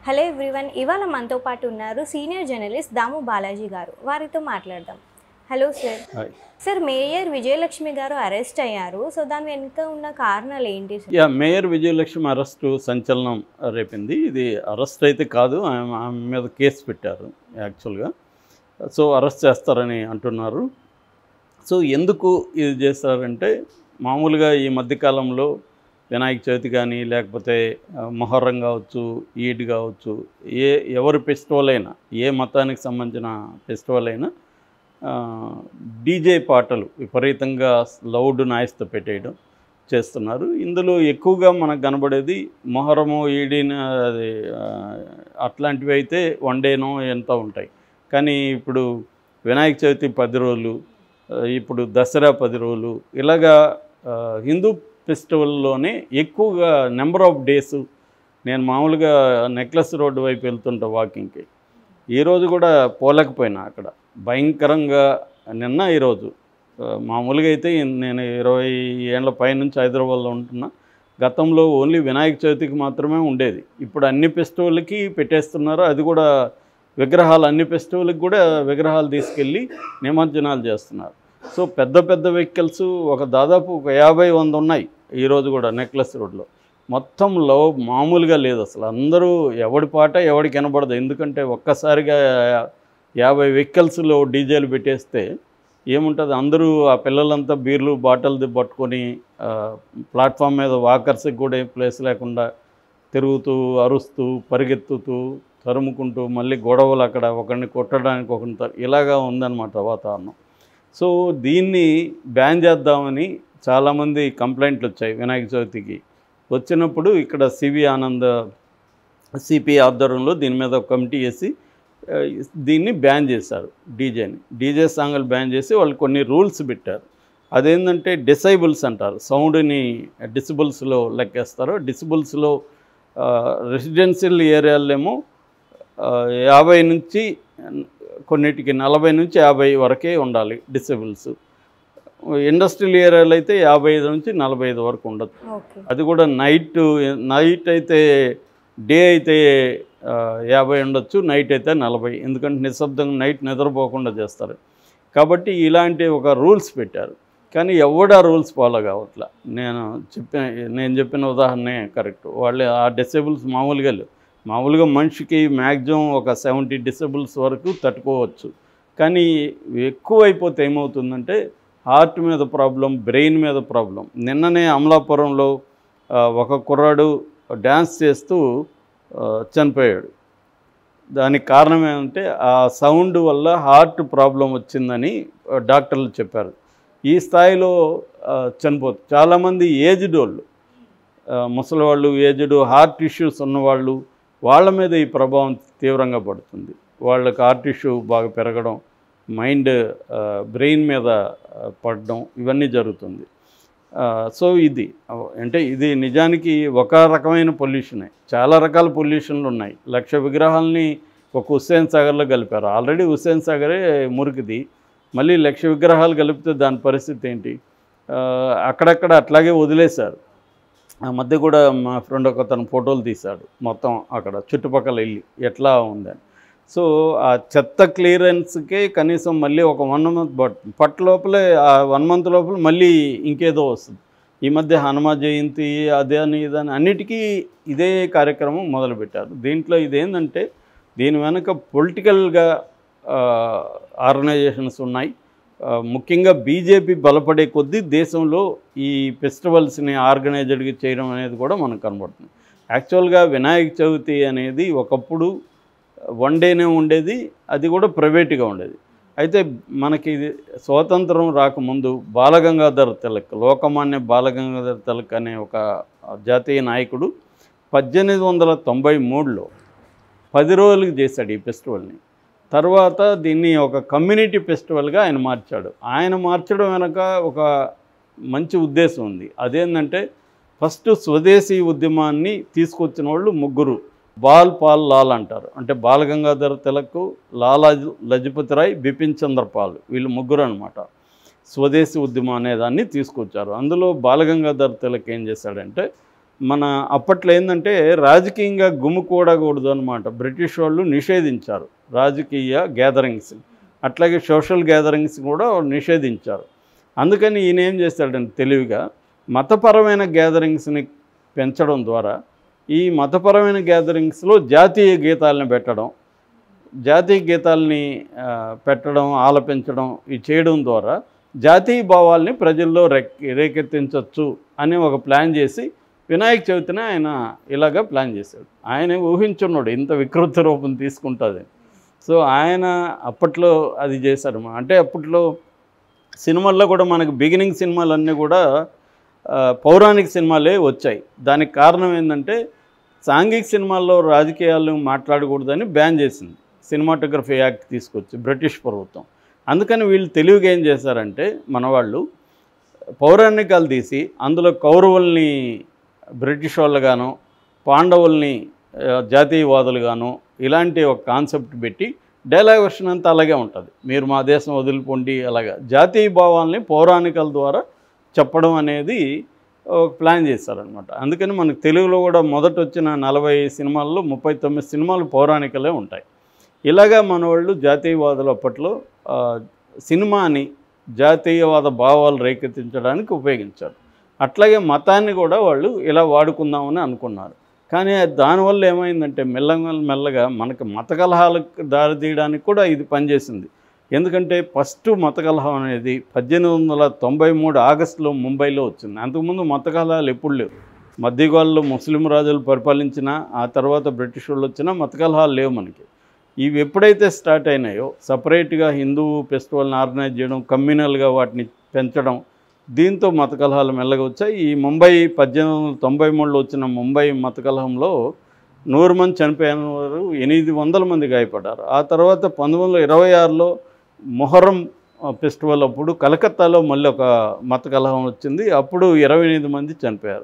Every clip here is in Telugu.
హలో ఎవ్రీవన్ ఇవాళ మనతో పాటు ఉన్నారు సీనియర్ జర్నలిస్ట్ దాము బాలాజీ గారు వారితో మాట్లాడదాం hello sir hi sir mayor Vijayalakshmi garu arrest అయ్యారు సో దాని వెనుక ఉన్న కారణాలు ఏంటి sir yeah mayor Vijayalakshmi arrest సంచలనం రేపింది ఇది అరెస్ట్ అయితే కాదు ఆమె ఆమె మీద కేసు పెట్టారు యాక్చువల్గా సో అరెస్ట్ చేస్తారని అంటున్నారు సో ఎందుకు ఇది చేస్తారంటే మామూలుగా ఈ మధ్యకాలంలో వినాయక చవితి కానీ లేకపోతే ఆ, మొహర్రం కావచ్చు ఈద్ కావచ్చు ఏ ఎవరి ఫెస్టివల్ అయినా ఏ మతానికి సంబంధించిన ఫెస్టివల్ అయినా డీజే పాటలు విపరీతంగా లౌడ్ నాయిస్తో పెట్టేయడం చేస్తున్నారు ఇందులో ఎక్కువగా మనకు కనబడేది మొహరము ఈడిన అది ఆ, అట్లాంటివి అయితే వన్ డేనో ఎంత ఉంటాయి కానీ ఇప్పుడు వినాయక చవితి పది రోజులు ఆ, ఇప్పుడు దసరా పది రోజులు ఇలాగా ఆ, హిందూ ఫెస్టివల్లోనే ఎక్కువగా నెంబర్ ఆఫ్ డేస్ నేను మామూలుగా నెక్లెస్ రోడ్డు వైపు వెళ్తుంటా వాకింగ్కి ఈరోజు కూడా పోలేకపోయినా అక్కడ భయంకరంగా నిన్న ఈరోజు ఆ, మామూలుగా అయితే నేను ఇరవై ఏళ్ళ పైనుంచి హైదరాబాద్లో ఉంటున్నా గతంలో ఓన్లీ వినాయక చవితికి మాత్రమే ఉండేది ఇప్పుడు అన్ని ఫెస్టివల్కి పెట్టేస్తున్నారు అది కూడా విగ్రహాలు అన్ని ఫెస్టివల్కి కూడా విగ్రహాలు తీసుకెళ్ళి నిమజ్జనాలు చేస్తున్నారు సో పెద్ద పెద్ద వెహికల్స్ ఒక దాదాపు ఒక యాభై వంద ఉన్నాయి ఈరోజు కూడా నెక్లెస్ రోడ్లో మొత్తం లో మామూలుగా లేదు అసలు అందరూ ఎవడి పాట ఎవడికి వినబడదు ఎందుకంటే ఒక్కసారిగా యాభై వెహికల్స్లో డీజేలు పెట్టేస్తే ఏముంటుంది అందరూ ఆ పిల్లలంతా బీర్లు బాటిల్ది పట్టుకొని ఆ, ప్లాట్ఫామ్ మీద వాకర్స్కి కూడా ఏం ప్లేస్ లేకుండా తిరుగుతూ అరుస్తూ పరిగెత్తుతూ తరుముకుంటూ మళ్ళీ గొడవలు అక్కడ ఒకరిని కొట్టడానికి ఒకరిని తరు- ఇలాగా ఉందన్నమాట వాతావరణం సో దీన్ని బ్యాన్ చేద్దామని చాలామంది కంప్లైంట్లు వచ్చాయి వినాయక చవితికి వచ్చినప్పుడు ఇక్కడ సివి ఆనంద్ సిపి ఆధ్వర్యంలో దీని మీద ఒక కమిటీ వేసి ఆ, దీన్ని బ్యాన్ చేశారు డీజేని డీజే సాంగ్లు బ్యాన్ చేసి వాళ్ళు కొన్ని రూల్స్ పెట్టారు అదేంటంటే డిసైబుల్స్ అంటారు సౌండ్ని డిసిబుల్స్లో లెక్కేస్తారు డిసిబుల్స్లో రెసిడెన్షియల్ ఏరియాలో ఏమో ఆ, యాభై నుంచి కొన్నిటికి నలభై నుంచి యాభై వరకే ఉండాలి డిసేబుల్స్ ఇండస్ట్రియల్ ఏరియాలో అయితే యాభై ఐదు నుంచి నలభై ఐదు వరకు ఉండదు ఓకే అది కూడా నైట్ నైట్ అయితే డే అయితే ఆ, యాభై ఉండొచ్చు నైట్ అయితే నలభై ఎందుకంటే నిశ్శబ్దంగా నైట్ నిద్రపోకుండా చేస్తారు కాబట్టి ఇలాంటి ఒక రూల్స్ పెట్టారు కానీ ఎవడా రూల్స్ ఫాలో కావట్లా నేను చెప్పిన నేను చెప్పిన ఉదాహరణే కరెక్ట్ వాళ్ళు ఆ డిసేబుల్స్ మామూలుగా లేవు మామూలుగా మనిషికి మ్యాక్సిమం ఒక సెవెంటీ డిసేబుల్స్ వరకు తట్టుకోవచ్చు కానీ ఎక్కువ అయిపోతే ఏమవుతుందంటే హార్ట్ మీద ప్రాబ్లం బ్రెయిన్ మీద ప్రాబ్లం నిన్ననే అమలాపురంలో ఆ, ఒక కుర్రాడు డ్యాన్స్ చేస్తూ ఆ, చనిపోయాడు దానికి కారణం ఏంటంటే ఆ సౌండ్ వల్ల హార్ట్ ప్రాబ్లం వచ్చిందని ఆ, డాక్టర్లు చెప్పారు ఈ స్థాయిలో ఆ, చనిపోతుంది చాలామంది ఏజ్డ్ వాళ్ళు ఆ, ముసలి వాళ్ళు ఏజ్డ్ హార్ట్ ఇష్యూస్ ఉన్నవాళ్ళు వాళ్ళ మీద ఈ ప్రభావం తీవ్రంగా పడుతుంది వాళ్ళకి హార్ట్ ఇష్యూ బాగా పెరగడం మైండ్ బ్రెయిన్ మీద ఆ, పడడం ఇవన్నీ జరుగుతుంది ఆ, సో ఇది ఆ, అంటే ఇది నిజానికి ఒక రకమైన పొల్యూషనే చాలా రకాల పొల్యూషన్లు ఉన్నాయి లక్ష విగ్రహాలని ఒక హుస్సేన్ సాగర్లో కలిపారు ఆల్రెడీ హుస్సేన్ సాగరే మురికిది మళ్ళీ లక్ష విగ్రహాలు కలిపితే దాని పరిస్థితి ఏంటి ఆ, అక్కడక్కడ అట్లాగే వదిలేశారు ఆ మధ్య కూడా మా ఫ్రెండ్ ఒక తన ఫోటోలు తీశాడు మొత్తం అక్కడ చుట్టుపక్కల వెళ్ళి ఎట్లా ఉందని సో ఆ చెత్త క్లియరెన్స్కే కనీసం మళ్ళీ ఒక వన్ మంత్ బట్ పట్ లోపలే ఆ వన్ మంత్ లోపల మళ్ళీ ఇంకేదో వస్తుంది ఈ మధ్య హనుమ జయంతి అదే అని ఇదని అన్నిటికీ ఇదే కార్యక్రమం మొదలుపెట్టారు దీంట్లో ఇదేంటంటే దీని వెనుక పొలిటికల్గా ఆర్గనైజేషన్స్ ఉన్నాయి ఆ, ముఖ్యంగా బీజేపీ బలపడే కొద్దీ దేశంలో ఈ ఫెస్టివల్స్ని ఆర్గనైజ్డ్గా చేయడం అనేది కూడా మనకు కనబడుతుంది యాక్చువల్గా వినాయక చవితి అనేది ఒకప్పుడు వన్ డేనే ఉండేది అది కూడా ప్రైవేట్గా ఉండేది అయితే మనకి ఇది స్వాతంత్రం రాకముందు బాలగంగాధర్ తిలక్ లోకమాన్య బాలగంగాధర్ తిలక్ అనే ఒక జాతీయ నాయకుడు పద్దెనిమిది వందల తొంభై మూడులో పది రోజులకి చేశాడు ఈ ఫెస్టివల్ని తర్వాత దీన్ని ఒక కమ్యూనిటీ ఫెస్టివల్గా ఆయన మార్చాడు ఆయన మార్చడం వెనక ఒక మంచి ఉద్దేశం ఉంది అదేంటంటే ఫస్ట్ స్వదేశీ ఉద్యమాన్ని తీసుకొచ్చిన వాళ్ళు ముగ్గురు బాల్ పాల్ లాల్ అంటారు అంటే బాలగంగాధర తిలక్ లాలా లజపతి రాయ్ బిపిన్ చంద్ర పాల్ వీళ్ళు ముగ్గురు అనమాట స్వదేశీ ఉద్యమం అనే దాన్ని తీసుకొచ్చారు అందులో బాలగంగాధర తిలక్ ఏం చేశాడంటే మన అప్పట్లో ఏంటంటే రాజకీయంగా గుమ్ముకూడకూడదు అనమాట బ్రిటిష్ వాళ్ళు నిషేధించారు రాజకీయ గ్యాదరింగ్స్ అట్లాగే సోషల్ గ్యాదరింగ్స్ కూడా నిషేధించారు అందుకని ఈయన ఏం చేస్తాడంటే తెలివిగా మతపరమైన గ్యాదరింగ్స్ని పెంచడం ద్వారా ఈ మతపరమైన గ్యాదరింగ్స్లో జాతీయ గీతాలను పెట్టడం జాతీయ గీతాలని ఆ, పెట్టడం ఆలపించడం ఇది చేయడం ద్వారా జాతీయ భావాల్ని ప్రజల్లో రెక్ రేకెత్తించవచ్చు అని ఒక ప్లాన్ చేసి వినాయక చవితిని ఆయన ఇలాగా ప్లాన్ చేశాడు ఆయన ఊహించున్నాడు ఇంత వికృత రూపం తీసుకుంటుంది సో ఆయన అప్పట్లో అది చేశాడు అంటే అప్పట్లో సినిమాల్లో కూడా మనకు బిగినింగ్ సినిమాలన్నీ కూడా ఆ, పౌరాణిక సినిమాలే వచ్చాయి దానికి కారణం ఏంటంటే సాంఘిక సినిమాల్లో రాజకీయాలు మాట్లాడకూడదని బ్యాన్ చేసింది సినిమాటోగ్రఫీ యాక్ట్ తీసుకొచ్చి బ్రిటిష్ ప్రభుత్వం అందుకని వీళ్ళు తెలివిగా ఏం చేశారంటే మన వాళ్ళు పౌరాణికాలు తీసి అందులో కౌరవుల్ని బ్రిటిష్ వాళ్ళగాను పాండవుల్ని ఆ, జాతీయవాదులుగాను ఇలాంటి ఒక కాన్సెప్ట్ పెట్టి డైలాగ్ వర్షన్ అంతా అలాగే ఉంటుంది మీరు మా దేశం వదిలిపోండి అలాగా జాతీయ భావాల్ని పౌరాణికల ద్వారా చెప్పడం అనేది ఒక ప్లాన్ చేశారనమాట అందుకని మనకు తెలుగులో కూడా మొదట వచ్చిన నలభై సినిమాల్లో ముప్పై తొమ్మిది సినిమాలు పౌరాణికలే ఉంటాయి ఇలాగా మన వాళ్ళు జాతీయవాదులు అప్పట్లో ఆ, సినిమాని జాతీయవాద భావాలు రేకెత్తించడానికి ఉపయోగించారు అట్లాగే మతాన్ని కూడా వాళ్ళు ఇలా వాడుకుందామని అనుకున్నారు కానీ దానివల్ల ఏమైందంటే మెల్లగా మెల్లగా మనకి మత కలహాలకు దారితీయడానికి కూడా ఇది పనిచేసింది ఎందుకంటే ఫస్ట్ మత కలహం అనేది పద్దెనిమిది వందల తొంభై మూడు ఆగస్టులో ముంబైలో వచ్చింది అంతకుముందు మత కలహాలు ఎప్పుడు లేవు మధ్యకాలంలో ముస్లిం రాజులు పరిపాలించినా ఆ తర్వాత బ్రిటిష్ వాళ్ళు వచ్చినా మత కలహాలు లేవు మనకి ఇవి ఎప్పుడైతే స్టార్ట్ అయినాయో సపరేట్గా హిందూ ఫెస్టివల్ని ఆర్గనైజ్ చేయడం కమ్యూనల్గా వాటిని పెంచడం దీంతో మత కలహాలు మెల్లగా వచ్చాయి ఈ ముంబై పద్దెనిమిది వందల తొంభై మూడులో వచ్చిన ముంబై మత కలహంలో నూరు మంది చనిపోయిన వారు ఎనిమిది వందల మంది గాయపడ్డారు ఆ తర్వాత పంతొమ్మిది వందల ఇరవై ఆరులో మొహరం ఆ, ఫెస్టివల్ అప్పుడు కలకత్తాలో మళ్ళీ ఒక మత కలహం వచ్చింది అప్పుడు ఇరవై ఎనిమిది మంది చనిపోయారు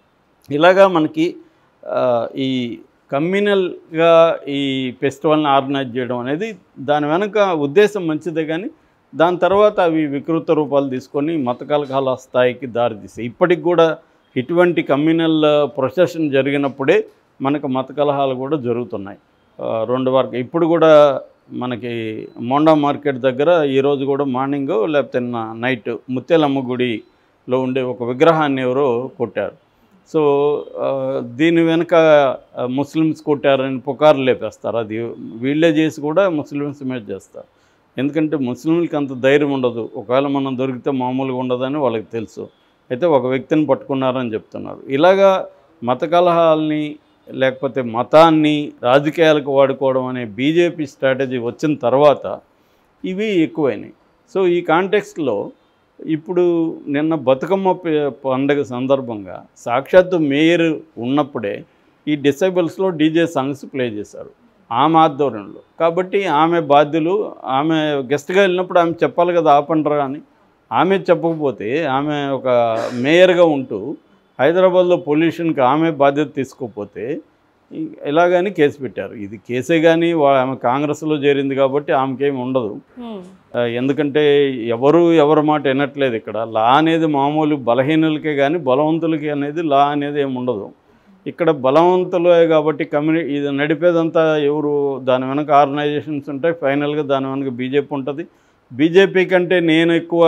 ఇలాగా మనకి ఆ, ఈ కమ్యూనల్గా ఈ ఫెస్టివల్ని ఆర్గనైజ్ చేయడం అనేది దాని వెనుక ఉద్దేశం మంచిదే కానీ దాని తర్వాత అవి వికృత రూపాలు తీసుకొని మత కలహాల స్థాయికి దారితీసాయి ఇప్పటికి కూడా ఇటువంటి కమ్యూనల్ ప్రొసెషన్ జరిగినప్పుడే మనకు మత కలహాలు కూడా జరుగుతున్నాయి ఆ, రెండు వరకు ఇప్పుడు కూడా మనకి మోండా మార్కెట్ దగ్గర ఈరోజు కూడా మార్నింగ్ లేకపోతే నా- నైట్ ముత్యాలమ్మ గుడిలో ఉండే ఒక విగ్రహాన్ని ఎవరో కొట్టారు సో ఆ, దీని వెనుక ఆ, ముస్లిమ్స్ కొట్టారని పుకారు లేపేస్తారు అది వీళ్ళే చేసి కూడా ముస్లిమ్స్ మీద చేస్తారు ఎందుకంటే ముస్లింలకి అంత ధైర్యం ఉండదు ఒకవేళ మనం దొరికితే మామూలుగా ఉండదని వాళ్ళకి తెలుసు అయితే ఒక వ్యక్తిని పట్టుకున్నారని చెప్తున్నారు ఇలాగా మత కలహాలని లేకపోతే మతాన్ని రాజకీయాలకు వాడుకోవడం అనే బీజేపీ స్ట్రాటజీ వచ్చిన తర్వాత ఇవి ఎక్కువైనాయి సో ఈ కాంటెక్స్ట్లో ఇప్పుడు నిన్న బతుకమ్మ ప- పండగ సందర్భంగా సాక్షాత్తు మేయర్ ఉన్నప్పుడే ఈ డిసేబుల్స్లో డీజే సాంగ్స్ ప్లే చేశారు ఆమె ఆధ్వర్యంలో కాబట్టి ఆమె బాధ్యులు ఆమె గెస్ట్గా వెళ్ళినప్పుడు ఆమె చెప్పాలి కదా ఆపండ్రా అని ఆమె చెప్పకపోతే ఆమె ఒక మేయర్గా ఉంటూ హైదరాబాద్లో పొల్యూషన్కి ఆమె బాధ్యత తీసుకోకపోతే ఇ- ఇలాగని కేసు పెట్టారు ఇది కేసే కానీ వా- ఆమె కాంగ్రెస్లో చేరింది కాబట్టి ఆమెకేమి ఉండదు హ్మ్. ఆ, ఎందుకంటే ఎవరు ఎవరి మాట వినట్లేదు ఇక్కడ లా అనేది మామూలు బలహీనులకే కానీ బలవంతులకి అనేది లా అనేది ఏమి ఉండదు ఇక్కడ బలవంతులే కాబట్టి కమ్యూని ఇది నడిపేదంతా ఎవరు దాని వెనక ఆర్గనైజేషన్స్ ఉంటాయి ఫైనల్గా దాని వెనక బీజేపీ ఉంటుంది బీజేపీ కంటే నేను ఎక్కువ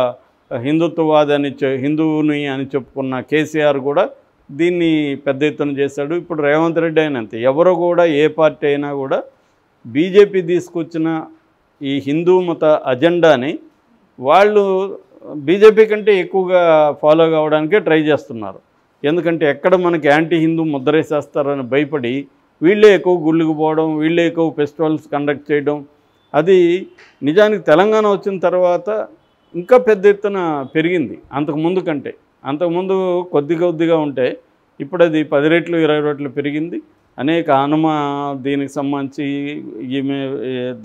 హిందుత్వవాది అని చె- హిందువుని అని చెప్పుకున్న కేసీఆర్ కూడా దీన్ని పెద్ద ఎత్తున చేశాడు ఇప్పుడు రేవంత్ రెడ్డి అయినా అంతే ఎవరు కూడా ఏ పార్టీ అయినా కూడా బీజేపీ తీసుకొచ్చిన ఈ హిందూ మత అజెండాని వాళ్ళు బీజేపీ కంటే ఎక్కువగా ఫాలో కావడానికే ట్రై చేస్తున్నారు ఎందుకంటే ఎక్కడ మనకి యాంటీ హిందూ ముద్రేసేస్తారని భయపడి వీళ్ళే ఎక్కువ గుళ్ళకి పోవడం వీళ్ళే ఎక్కువ ఫెస్టివల్స్ కండక్ట్ చేయడం అది నిజానికి తెలంగాణ వచ్చిన తర్వాత ఇంకా పెద్ద ఎత్తున పెరిగింది అంతకు ముందు కంటే అంతకుముందు కొద్ది కొద్దిగా ఉంటే ఇప్పుడు అది పది రెట్లు ఇరవై రెట్లు పెరిగింది అనేక హనుమ దీనికి సంబంధించి ఈమె ఏ,